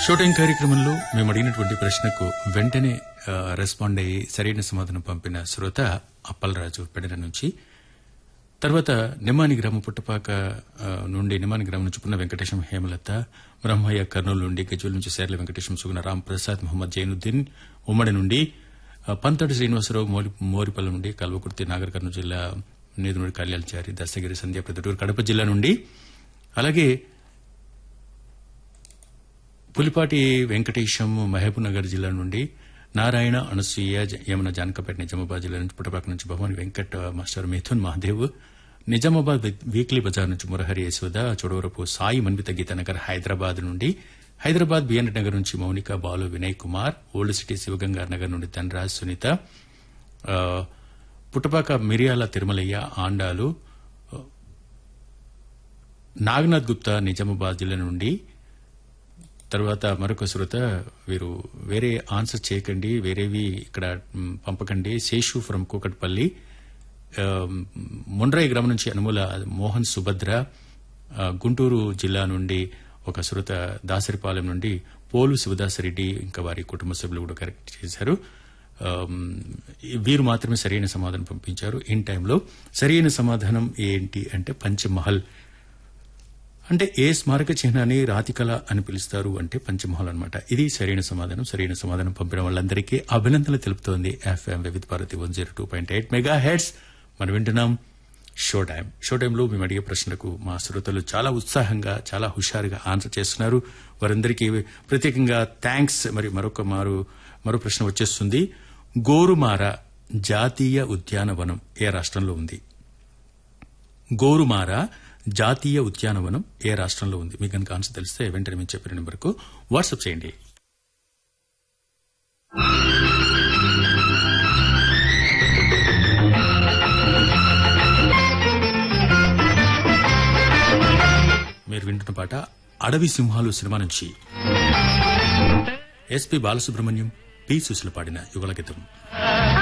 shooting కార్యక్రమంలో మేము అడిగినటువంటి ప్రశ్నకు వెంటనే ఆ, రెస్పాండ్ అయ్యి సరైన సమాధానం పంపిన శ్రోత అప్పలరాజు పెడన నుంచి తర్వాత నిమ్మాని గ్రామం పుట్టపాక ఆ, నుండి నిమ్మాని గ్రామం నుంచి పున్న వెంకటేశం హేమలత బ్రహ్మయ్య కర్నూలు నుండి గజ్వల్ నుంచి సేర్ల వెంకటేశం సుగుణ రామ్ ప్రసాద్ మహమ్మద్ జైనుద్దీన్ ఉమ్మడి నుండి ఆ, పంతటి శ్రీనివాసరావు మోరి మోరిపల్లి నుండి కల్వకుర్తి నాగర్ కర్నూలు జిల్లా నేదునుడి కళ్యాణచారి దస్తగిరి సంధ్య ప్రొద్దుటూరు కడప జిల్లా నుండి అలాగే పులిపాటి వెంకటేశం మహబూబ్నగర్ జిల్లా నుండి నారాయణ అనసూయ జ- యమున జానకపేట నిజామాబాద్ జిల్లా నుంచి పుట్టపాక నుంచి భవాని వెంకట్ మాస్టర్ మిథున్ మహాదేవ్ నిజామాబాద్ వీ- వీక్లీ బజార్ నుంచి మురహరి యశోద చోడవరపు సాయి మన్విత గీతానగర్ హైదరాబాద్ నుండి హైదరాబాద్ బిఎన్ నగర్ నుంచి మౌనిక బాలు వినయ్ కుమార్ ఓల్డ్ సిటీ శివగంగార్ నగర్ నుండి ధనరాజ్ సునీత ఆ, పుట్టపాక మిరియాల తిరుమలయ్య ఆండాలు నాగనాథ్ గుప్తా నిజామాబాద్ జిల్లా నుండి తర్వాత మరొక శ్రోత వీరు వేరే ఆన్సర్ చేయకండి వేరేవి ఇక్కడ మ్, పంపకండి శేషు ఫ్రమ్ కూకట్పల్లి ఆ, మొండ్రాయి గ్రామం నుంచి అనుమూల మోహన్ సుభద్ర ఆ, గుంటూరు జిల్లా నుండి ఒక శ్రోత దాసరిపాలెం నుండి పోలు శివదాసరెడ్డి ఇంకా వారి కుటుంబ సభ్యులు కూడా కరెక్ట్ చేశారు ఆ, వీరు మాత్రమే సరైన సమాధానం పంపించారు ఇన్ టైంలో సరైన సమాధానం ఏంటి అంటే పంచమహల్ అంటే ఏ స్మారక చిహ్నాన్ని రాతికళ అని పిలుస్తారు అంటే పంచమహల్ అన్నమాట ఇది సరైన సమాధానం సరైన సమాధానం పంపిన వాళ్ళందరికీ అభినందనలు తెలుపుతోంది FM Vividh Bharati one zero two point eight mega heads మనం వింటున్నాం షో టైం షో టైంలో మేము అడిగే ప్రశ్నలకు మా శ్రోతలు చాలా ఉత్సాహంగా చాలా హుషారుగా ఆన్సర్ చేస్తున్నారు వారందరికీ ప్రత్యేకంగా థ్యాంక్స్ మరి మరొక మారు మరో ప్రశ్న వచ్చేస్తుంది గోరుమార జాతీయ ఉద్యానవనం ఏ రాష్ట్రంలో ఉంది గోరుమార జాతీయ ఉద్యానవనం ఏ రాష్ట్రంలో ఉంది మీకు కనుక ఆన్సర్ తెలిస్తే వెంటనే మేము చెప్పిన నెంబర్కు వాట్సాప్ చేయండి మీరు వింటున్న పాట అడవి సింహాలు సినిమా నుంచి ఎస్పి బాలసుబ్రహ్మణ్యం పి సుశీల పాడిన యుగల గీతం